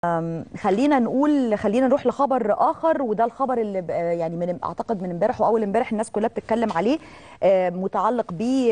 خلينا نقول خلينا نروح لخبر اخر وده الخبر اللي يعني من اعتقد من امبارح واول امبارح الناس كلها بتتكلم عليه متعلق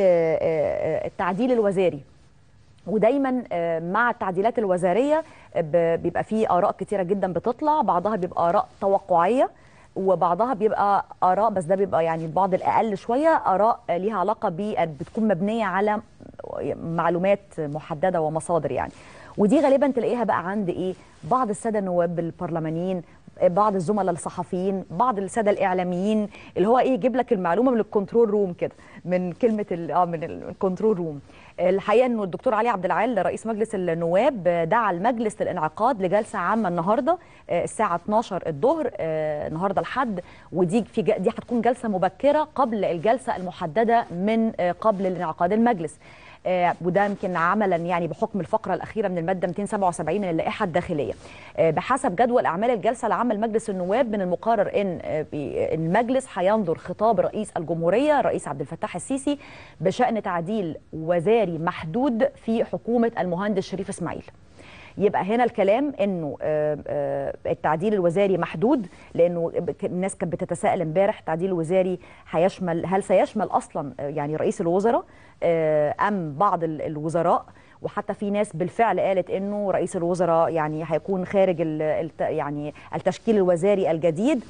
بالتعديل الوزاري ودايما مع التعديلات الوزاريه بيبقى فيه اراء كتيره جدا بتطلع بعضها بيبقى اراء توقعيه وبعضها بيبقى اراء بس ده بيبقى يعني البعض الاقل شويه اراء ليها علاقه ب بتكون مبنيه على معلومات محدده ومصادر يعني ودي غالبا تلاقيها بقى عند ايه بعض الساده النواب البرلمانيين بعض الزملاء الصحفيين بعض الساده الاعلاميين اللي هو ايه يجيب لك المعلومه من الكنترول روم كده من كلمه اه من الكنترول روم الحقيقه انه الدكتور علي عبد العال رئيس مجلس النواب دعا المجلس للانعقاد لجلسه عامه النهارده الساعه 12 الظهر النهارده الحد ودي في دي هتكون جلسه مبكره قبل الجلسه المحدده من قبل انعقاد المجلس آه وده يمكن عملا يعني بحكم الفقره الاخيره من الماده 277 من اللائحه الداخليه آه بحسب جدول اعمال الجلسه العامه لمجلس النواب من المقرر ان آه المجلس هينظر خطاب رئيس الجمهوريه الرئيس عبد الفتاح السيسي بشان تعديل وزاري محدود في حكومه المهندس شريف اسماعيل يبقى هنا الكلام انه التعديل الوزاري محدود لانه الناس كانت بتتساءل امبارح التعديل الوزاري هيشمل هل سيشمل اصلا يعني رئيس الوزراء ام بعض الوزراء وحتى في ناس بالفعل قالت انه رئيس الوزراء يعني هيكون خارج يعني التشكيل الوزاري الجديد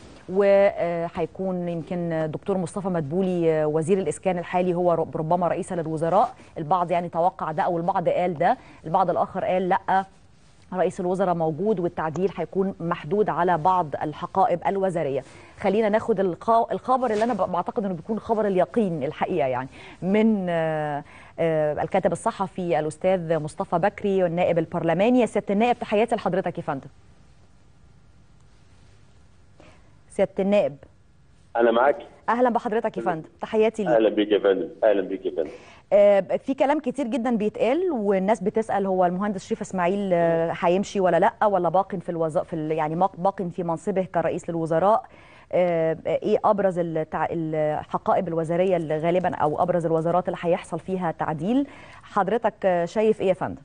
وهيكون يمكن دكتور مصطفى مدبولي وزير الاسكان الحالي هو ربما رئيسا للوزراء البعض يعني توقع ده او البعض قال ده البعض الاخر قال لا رئيس الوزراء موجود والتعديل هيكون محدود على بعض الحقائب الوزاريه خلينا ناخد الخبر اللي انا بعتقد انه بيكون خبر اليقين الحقيقه يعني من الكاتب الصحفي الاستاذ مصطفى بكري والنائب البرلماني يا سياده النائب تحياتي لحضرتك يا فندم سياده النائب انا معاك اهلا بحضرتك يا فندم تحياتي ليك اهلا بيك يا فندم اهلا بيك يا فندم في كلام كتير جدا بيتقال والناس بتسال هو المهندس شريف اسماعيل هيمشي ولا لا ولا باق في الوز... في ال... يعني باق في منصبه كرئيس للوزراء ايه ابرز التع... الحقائب الوزاريه اللي غالبا او ابرز الوزارات اللي هيحصل فيها تعديل حضرتك شايف ايه يا فندم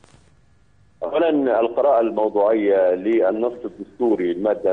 اولا القراءه الموضوعيه للنص الدستوري الماده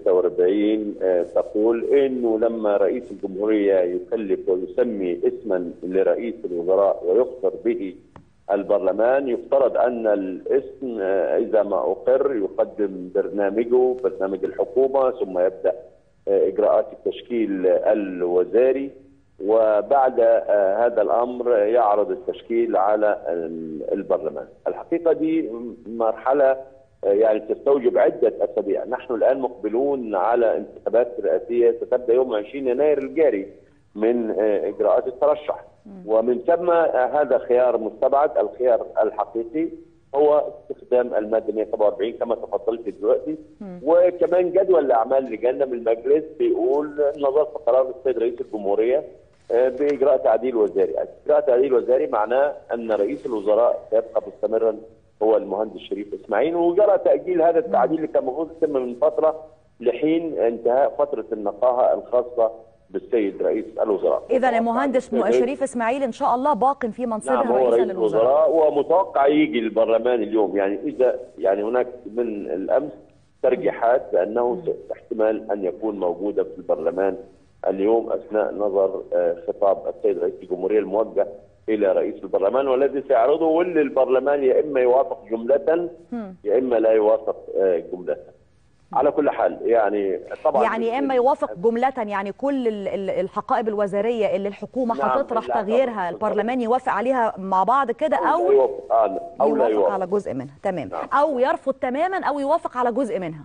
146 تقول انه لما رئيس الجمهوريه يكلف ويسمي اسما لرئيس الوزراء ويخبر به البرلمان يفترض ان الاسم اذا ما اقر يقدم برنامجه برنامج الحكومه ثم يبدا اجراءات التشكيل الوزاري وبعد هذا الامر يعرض التشكيل على البرلمان. الحقيقه دي مرحله يعني تستوجب عده اسابيع، نحن الان مقبلون على انتخابات رئاسيه ستبدا يوم 20 يناير الجاري من اجراءات الترشح ومن ثم هذا خيار مستبعد، الخيار الحقيقي هو استخدام الماده 147 كما تفضلت دلوقتي وكمان جدول الاعمال لجنه من المجلس بيقول نظرت قرار السيد رئيس الجمهوريه باجراء تعديل وزاري، اجراء تعديل وزاري معناه ان رئيس الوزراء سيبقى مستمرا هو المهندس شريف اسماعيل وجرى تاجيل هذا التعديل اللي كان المفروض يتم من فتره لحين انتهاء فتره النقاهه الخاصه بالسيد رئيس الوزراء. اذا المهندس شريف اسماعيل ان شاء الله باق في منصبه نعم رئيسا رئيس للوزراء ومتوقع يجي البرلمان اليوم يعني اذا يعني هناك من الامس ترجيحات بانه احتمال ان يكون موجودا في البرلمان اليوم اثناء نظر خطاب السيد رئيس الجمهوريه الموجه الى رئيس البرلمان والذي سيعرضه واللي البرلمان يا اما يوافق جمله يا اما لا يوافق جمله. على كل حال يعني طبعا يعني يا اما يوافق جمله يعني كل الحقائب الوزاريه اللي الحكومه نعم هتطرح لا تغييرها البرلمان يوافق عليها مع بعض كده او يوافق آه او لا يوافق يوافق على جزء منها تمام نعم. او يرفض تماما او يوافق على جزء منها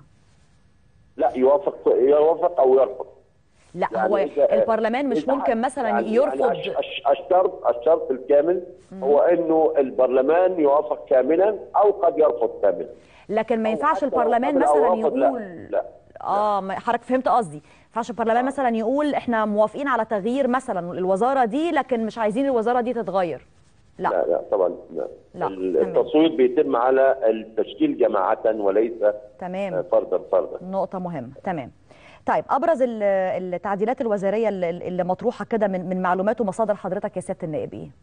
لا يوافق يوافق او يرفض لا يعني هو إذا- البرلمان مش إذا- ممكن مثلا يعني يرفض يعني الش- الش- الشرط الشرط الكامل هو انه البرلمان يوافق كاملا او قد يرفض كاملا لكن ما أو ينفعش حتى لو البرلمان قبل أو مثلا رفض، لا. يقول لا. اه ما- حضرتك فهمت قصدي ما ينفعش البرلمان مثلا يقول احنا موافقين على تغيير مثلا الوزاره دي لكن مش عايزين الوزاره دي تتغير لا, لا لا طبعا لا, لا، ال- تمام. التصويت بيتم على التشكيل جماعه وليس تمام فردا فردا نقطة مهمة تمام طيب أبرز ال- التعديلات الوزارية اللي, اللي مطروحة كده من من معلومات ومصادر حضرتك يا سيادة النائب إيه؟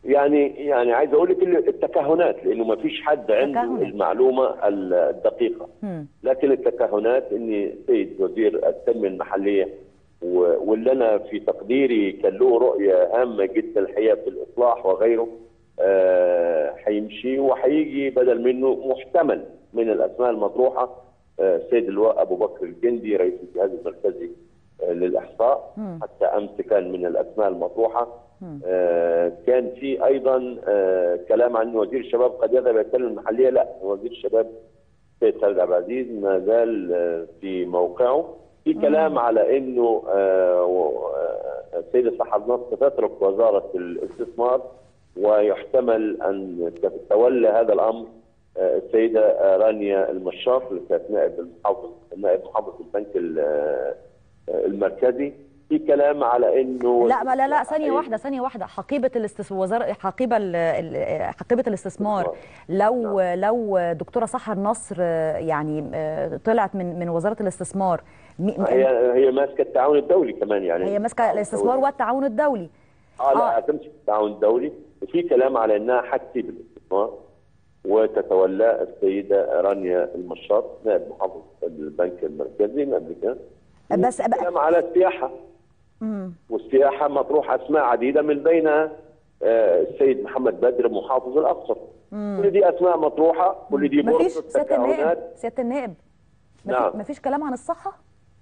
يعني يعني عايز اقول لك التكهنات لانه ما فيش حد عنده تكهنات. المعلومه الدقيقه مم. لكن التكهنات ان السيد وزير التنميه المحليه و- واللي انا في تقديري كان له رؤيه هامه جدا الحقيقه في الاصلاح وغيره آه، هيمشي وهيجي بدل منه محتمل من الاسماء المطروحه آه، السيد اللواء ابو بكر الجندي رئيس الجهاز المركزي آه، للاحصاء حتى امس كان من الاسماء المطروحه آه، كان في ايضا آه، كلام عن وزير الشباب قد يذهب الى التنميه المحليه لا وزير الشباب السيد خالد عبد العزيز ما زال آه، في موقعه في كلام على انه آه، و- آه، السيد صاحب نصر تترك وزاره الاستثمار ويحتمل ان تتولى هذا الامر آه، السيده آه، رانيا المشاط اللي كانت نائب المحافظ نائب محافظ البنك ال- آه، المركزي في كلام على انه لا ما لا لا ثانية واحدة ثانية واحدة حقيبة الاستثمار وزارة حقيبة ال- ال- حقيبة الاستثمار لو لو دكتورة سحر نصر آه، يعني آه، طلعت من من وزارة الاستثمار مي- هي هي ماسكه التعاون الدولي كمان يعني هي ماسكة الاستثمار والتعاون الدولي اه لا آه. هتمسك التعاون الدولي وفي كلام على انها حتسيب الاستثمار وتتولى السيده رانيا المشاط نائب محافظ البنك المركزي من قبل كده بس في بقى- كلام على السياحه مم. والسياحه مطروح اسماء عديده من بينها آه، السيد محمد بدر محافظ الاقصر كل دي اسماء مطروحه كل دي مفيش فرصه سيادة النائب تكهنات سيادة النائب مفي- نعم. مفيش كلام عن الصحة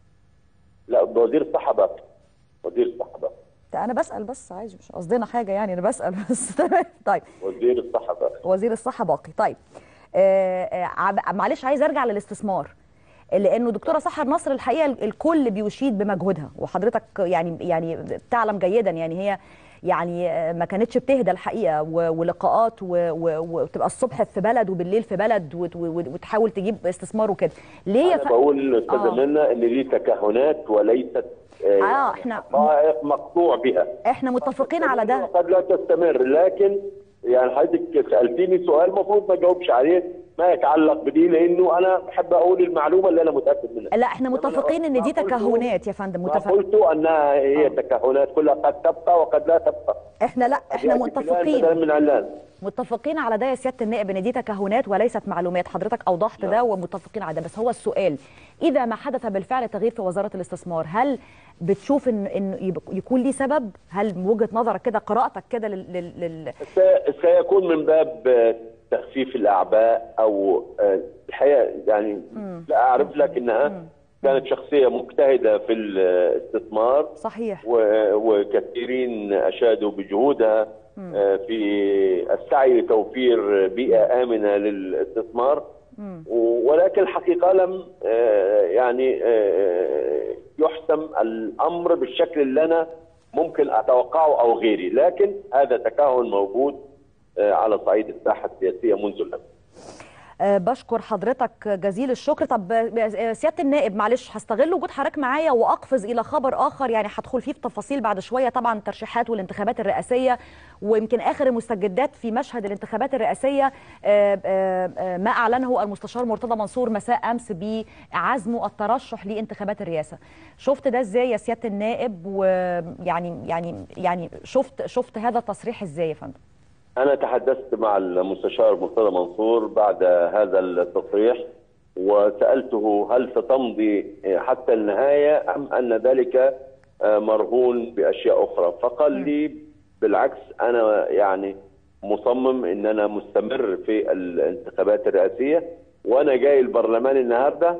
لا وزير الصحه باقي وزير الصحه باقي ده انا بسأل بس عايز مش قصدنا حاجة يعني انا بسأل بس تمام طيب وزير الصحه باقي وزير الصحه باقي طيب آه آه عب- معلش عايز ارجع للاستثمار لانه دكتوره سحر نصر الحقيقه ال- الكل بيشيد بمجهودها وحضرتك يعني يعني تعلم جيدا يعني هي يعني آه، ما كانتش بتهدى الحقيقه و- ولقاءات و- و- وتبقى الصبح في بلد وبالليل في بلد وت- وت- وتحاول تجيب استثمار وكده ليه يا انا ف... بقول استاذه آه. منى ان دي تكهنات وليست آه آه، إحنا- حقائق مقطوع بها احنا متفقين على ده قد لا تستمر لكن يعني حضرتك سالتيني سؤال المفروض ما اجاوبش عليه ما يتعلق بدي لانه انا بحب اقول المعلومه اللي انا متاكد منها لا احنا متفقين ان دي ما قلته- تكهنات يا فندم ما متفق قلت انها هي تكهنات كلها قد تبقى وقد لا تبقى احنا لا احنا يأتي فلان متفقين بدل من علان متفقين على ده يا سياده النائب ان دي تكهنات وليست معلومات حضرتك اوضحت ده ومتفقين على ده بس هو السؤال اذا ما حدث بالفعل تغيير في وزاره الاستثمار هل بتشوف ان ان يبقى- يكون ليه سبب هل من وجهه نظرك كده قراءتك كده لل, لل, لل... سي- سيكون من باب آه، تخفيف الاعباء او آه، الحقيقه يعني لا اعرف لك انها كانت شخصيه مجتهده في الاستثمار صحيح و- وكثيرين اشادوا بجهودها آه، في السعي لتوفير بيئه امنه للاستثمار و- ولكن الحقيقه لم آه، يعني آه، يحسم الامر بالشكل اللي انا ممكن اتوقعه او غيري لكن هذا تكهن موجود آه، على صعيد الساحه السياسيه منذ الامس أه بشكر حضرتك جزيل الشكر طب آه، سياده النائب معلش هستغل وجود حضرتك معايا واقفز الى خبر اخر يعني هدخل فيه في تفاصيل بعد شويه طبعا الترشيحات والانتخابات الرئاسيه ويمكن اخر المستجدات في مشهد الانتخابات الرئاسيه آه، آه، آه، ما اعلنه المستشار مرتضى منصور مساء امس بعزمه الترشح لانتخابات الرئاسه شفت ده ازاي يا سياده النائب ويعني يعني يعني شفت شفت هذا التصريح ازاي يا فندم أنا تحدثت مع المستشار مرتضى منصور بعد هذا التصريح وسألته هل ستمضي حتى النهاية أم أن ذلك مرهون بأشياء أخرى فقال لي بالعكس أنا يعني مصمم أن أنا مستمر في الانتخابات الرئاسية وأنا جاي البرلمان النهاردة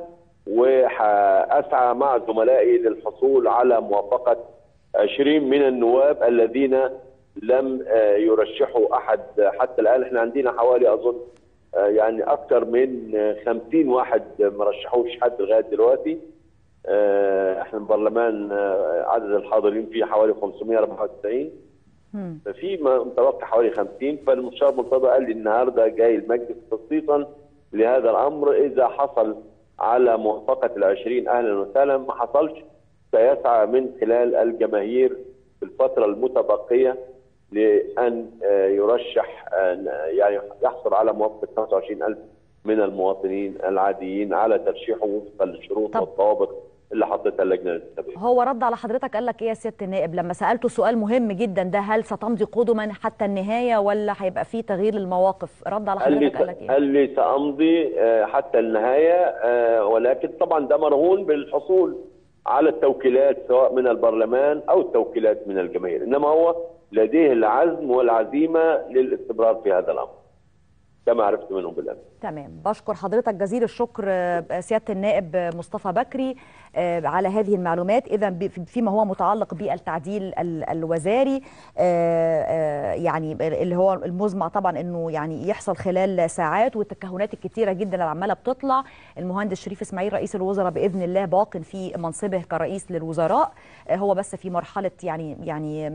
وأسعى مع زملائي للحصول على موافقة 20 من النواب الذين لم آه، يرشحوا احد حتى الان احنا عندنا حوالي اظن آه، يعني اكثر من آه، 50 واحد ما رشحوش حد لغايه دلوقتي آه، احنا البرلمان آه، عدد الحاضرين فيه حوالي 594 مم. ففي ما- متوقع حوالي 50 فالمستشار مرتضى قال لي النهارده جاي المجلس تخصيصا لهذا الامر اذا حصل على موافقه ال 20 اهلا وسهلا ما حصلش سيسعى من خلال الجماهير في الفتره المتبقيه لان آه، يرشح آه، يعني يحصل على موافقه 25000 من المواطنين العاديين على ترشيحه وفقا للشروط طب- والضوابط اللي حطتها اللجنه الانتخابيه. هو رد على حضرتك قال لك ايه يا سياده النائب لما سالته سؤال مهم جدا ده هل ستمضي قدما حتى النهايه ولا هيبقى في تغيير للمواقف؟ رد على حضرتك قال لك ايه؟ قال لي سامضي حتى النهايه ولكن طبعا ده مرهون بالحصول على التوكيلات سواء من البرلمان او التوكيلات من الجماهير، انما هو لديه العزم والعزيمه للاستمرار في هذا الامر. كما عرفت منهم بالامس. تمام بشكر حضرتك جزيل الشكر سياده النائب مصطفى بكري على هذه المعلومات اذا فيما هو متعلق بالتعديل الوزاري يعني اللي هو المزمع طبعا انه يعني يحصل خلال ساعات والتكهنات الكتيره جدا اللي عماله بتطلع المهندس شريف اسماعيل رئيس الوزراء باذن الله باق في منصبه كرئيس للوزراء هو بس في مرحله يعني يعني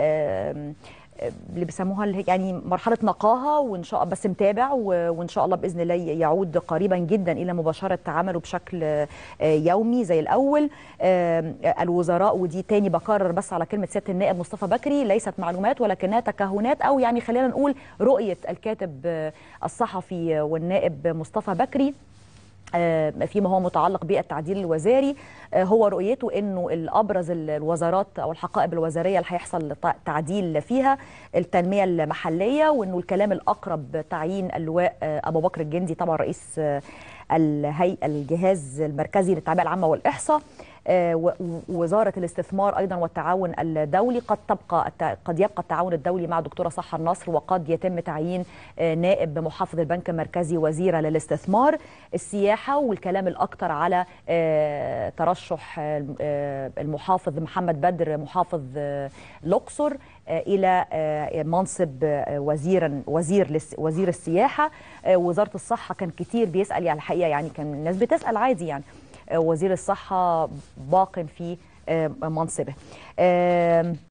اللي بيسموها يعني مرحله نقاهه وان شاء الله بس متابع وان شاء الله باذن الله يعود قريبا جدا الى مباشره عمله بشكل يومي زي الاول الوزراء ودي تاني بكرر بس على كلمه سياده النائب مصطفى بكري ليست معلومات ولكنها تكهنات او يعني خلينا نقول رؤيه الكاتب الصحفي والنائب مصطفى بكري فيما هو متعلق بالتعديل الوزاري هو رؤيته انه الابرز الوزارات او الحقائب الوزاريه اللي هيحصل تعديل فيها التنميه المحليه وانه الكلام الاقرب تعيين اللواء ابو بكر الجندي طبعا رئيس الهيئه الجهاز المركزي للتعبئه العامه والاحصاء ووزاره الاستثمار ايضا والتعاون الدولي قد تبقى قد يبقى التعاون الدولي مع دكتوره صحه النصر وقد يتم تعيين نائب محافظ البنك المركزي وزيره للاستثمار السياحه والكلام الاكثر على ترشح المحافظ محمد بدر محافظ الاقصر الى منصب وزيرا وزير وزير السياحه وزاره الصحه كان كتير بيسال يعني الحقيقه يعني كان الناس بتسال عادي يعني وزير الصحه باق في منصبه